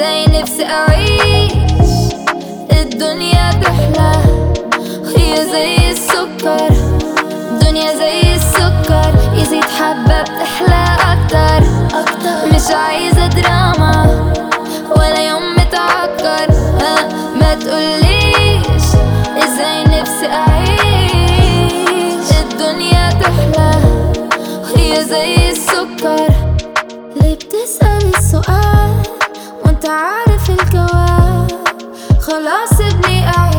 ازاي نفسي اعيش الدنيا تحلى هي زي السكر الدنيا زي السكر يزيد حبة بتحلى أكتر مش عايزة دراما ولا يوم متعكر آه، ما تقوليش ازاي نفسي اعيش الدنيا تحلى هي زي السكر ليه بتسأل السؤال وانت عارف الجواب خلاص ابني اعيش